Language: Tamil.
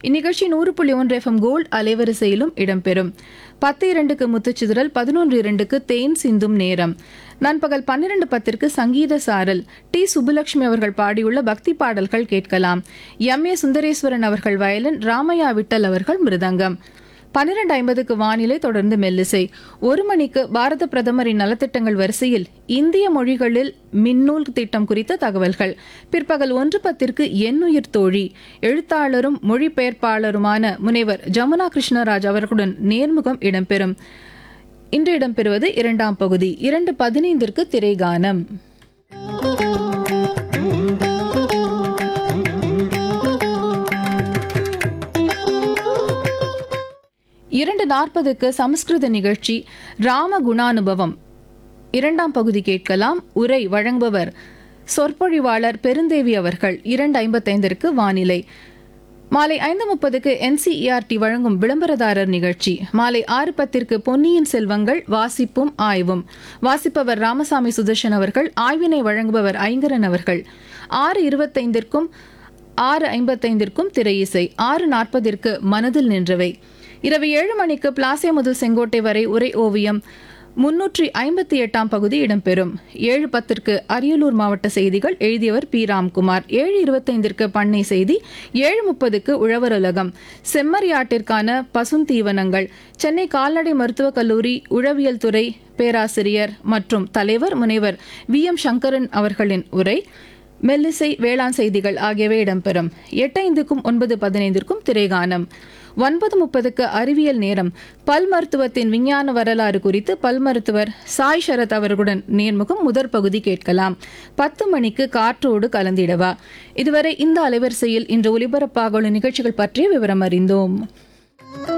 இந்நிகழ்ச்சி நூறு புள்ளி ஒன்று எஃப்எம் கோல்ட் அலைவரிசையிலும் இடம்பெறும் பத்து இரண்டுக்கு முத்துச்சிதறல் பதினொன்று இரண்டுக்கு தேன் சிந்தும் நேரம் நண்பகல் பன்னிரண்டு பத்திற்கு சங்கீத சாரல் டி சுப்புலட்சுமி அவர்கள் பாடியுள்ள பக்தி பாடல்கள் கேட்கலாம் எம் ஏ சுந்தரேஸ்வரன் அவர்கள் வயலின் ராமையா விட்டல் அவர்கள் மிருதங்கம் பன்னிரண்டு ஐம்பதுக்கு வானிலை தொடர்ந்து மெல்லிசை ஒரு மணிக்கு பாரத பிரதமரின் நலத்திட்டங்கள் வரிசையில் இந்திய மொழிகளில் மின்னூல் திட்டம் குறித்த தகவல்கள் பிற்பகல் ஒன்று பத்திற்கு எண்ணுயிர் தோழி எழுத்தாளரும் மொழிபெயர்ப்பாளருமான முனைவர் ஜமுனா கிருஷ்ணராஜ் அவர்களுடன் நேர்முகம் இடம்பெறும் இன்று இடம்பெறுவது இரண்டாம் பகுதி இரண்டு பதினைந்திற்கு திரைகானம் இரண்டு நாற்பதுக்கு சமஸ்கிருத நிகழ்ச்சி ராம குணானுபவம் இரண்டாம் பகுதி கேட்கலாம் உரை வழங்குபவர் சொற்பொழிவாளர் பெருந்தேவி அவர்கள் இரண்டு ஐம்பத்தைந்திற்கு வானிலை மாலை ஐந்து முப்பதுக்கு என்சிஇஆர்டி வழங்கும் விளம்பரதாரர் நிகழ்ச்சி மாலை ஆறு பத்திற்கு பொன்னியின் செல்வங்கள் வாசிப்பும் ஆய்வும் வாசிப்பவர் ராமசாமி சுதர்ஷன் அவர்கள் ஆய்வினை வழங்குபவர் ஐங்கரன் அவர்கள் ஆறு இருபத்தைந்திற்கும் ஆறு ஐம்பத்தைந்திற்கும் திரையிசை ஆறு நாற்பதிற்கு மனதில் நின்றவை இரவு ஏழு மணிக்கு பிளாசிய முதல் செங்கோட்டை வரை உரை ஓவியம் முன்னூற்றி ஐம்பத்தி எட்டாம் பகுதி இடம்பெறும் ஏழு பத்திற்கு அரியலூர் மாவட்ட செய்திகள் எழுதியவர் பி ராம்குமார் ஏழு இருபத்தைந்திற்கு பண்ணை செய்தி ஏழு முப்பதுக்கு உழவர் உலகம் செம்மறியாட்டிற்கான பசுந்தீவனங்கள் சென்னை கால்நடை மருத்துவக் கல்லூரி உழவியல் துறை பேராசிரியர் மற்றும் தலைவர் முனைவர் வி எம் சங்கரன் அவர்களின் உரை மெல்லிசை வேளாண் செய்திகள் ஆகியவை இடம்பெறும் எட்டு ஐந்துக்கும் ஒன்பது பதினைந்திற்கும் திரைகானம் ஒன்பது முப்பதுக்கு அறிவியல் நேரம் பல் மருத்துவத்தின் விஞ்ஞான வரலாறு குறித்து பல் மருத்துவர் சாய் சரத் அவர்களுடன் நேர்முகம் முதற் பகுதி கேட்கலாம் பத்து மணிக்கு காற்றோடு கலந்திடவா இதுவரை இந்த அலைவரிசையில் இன்று ஒலிபரப்பாக உள்ள நிகழ்ச்சிகள் பற்றிய விவரம் அறிந்தோம்